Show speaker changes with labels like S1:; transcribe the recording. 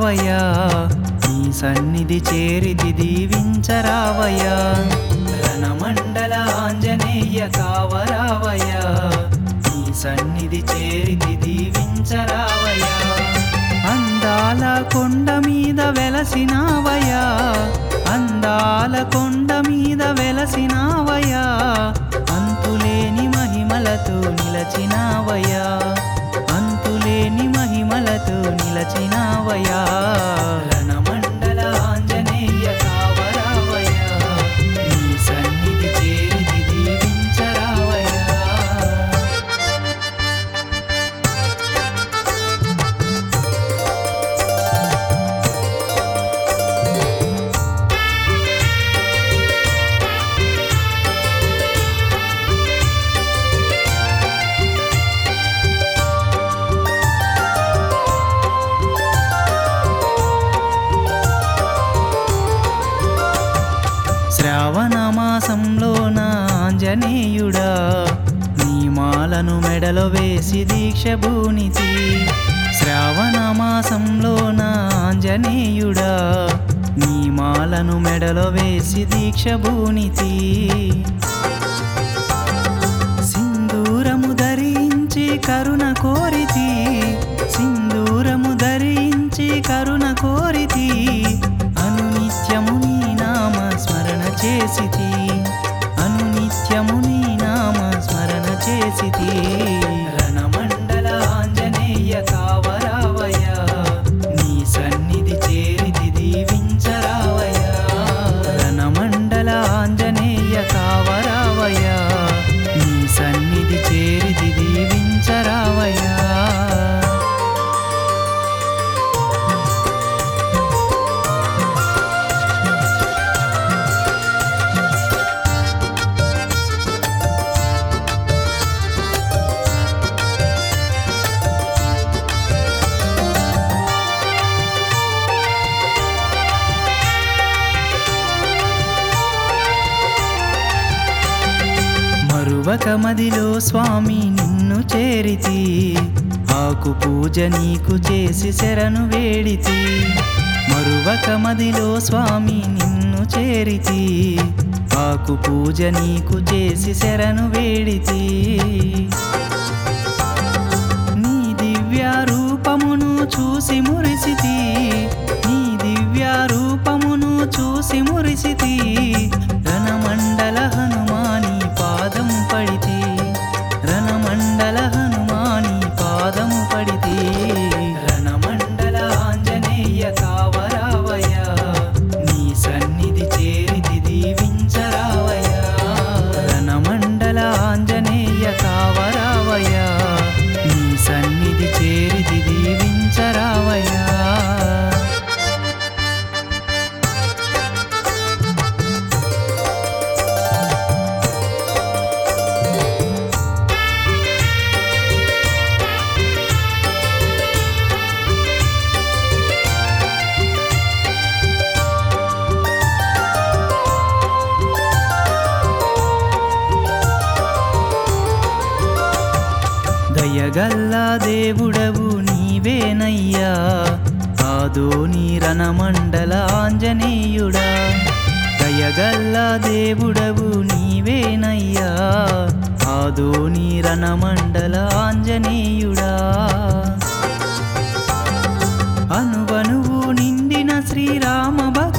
S1: దీవించరావయ్యా నీ సన్నిధి చేరితి దీవించరావయ్యా రణమండల ఆంజనేయ కావరావయ్యా నీ సన్నిధి చేరితి దీవించరావయ్యా అందాల కొండ మీద వెలసినావయ్యా అందాల కొండ మీద వెలసినావయ్యా అంతులేని మహిమలతో నిలచినావయ్యా అంతులేని మహిమలతో నిలచినావయ్యా రణమండల ఆంజనేయ కావరావయ్యా నీ సన్నిధి చేరితి దీవించరావయ్యా శ్రావణ మాసంలో నా ఆంజనేయుడా నీ మాలను మెడలో వేసి దీక్ష భూనితి శ్రావణ మాసంలో నా ఆంజనేయుడా నీ మాలను మెడలో వేసి దీక్ష భూనితి సింధూరము ధరించి కరుణ కోరితి సింధూరము ధరించి కరుణ కోరితి అనునిత్యము నీ నామ స్మరణ చేసితి అనునిత్యము నీ నామ స్మరణ చేసితి రణమండల ఆంజనేయ కావరావయ్యా నీ సన్నిధి చేరితి దీవించరావయ్యా రణమండల ఆంజనేయ కావరావయ్యా నీ సన్నిధి చేరితి దీవించరావయ్యా మరువక మదిలో స్వామి నిన్ను చేరితి ఆకు పూజ నీకు చేసి శరణు వేడితి మరువక మదిలో స్వామి నిన్ను చేరితి ఆకు పూజ నీకు చేసి శరణు వేడితి నీ దివ్య రూపమును చూసి మురిసితి నీ దివ్య రూపమును చూసి మురిసితి రణమండల హనుమాని పాదం పడితి రణమండల హనుమాని పాదం పడితి రణమండల ఆంజనేయ కావరావయ్యా నీ సన్నిధి చేరితి దీవించరావయ్యా రణమండల ఆంజనేయ కావరావయ్యా నీ సన్నిధి చేరితి దీవించరావయ్యా దయగల్లా దేవుడవు నీవేనయ్యా ఆదోని రణమండల ఆంజనేయుడా దయగల్లా దేవుడవు నీవేనయ్యా ఆదోని రణమండల ఆంజనేయుడా అనువనువు నిండిన శ్రీరామ భక్త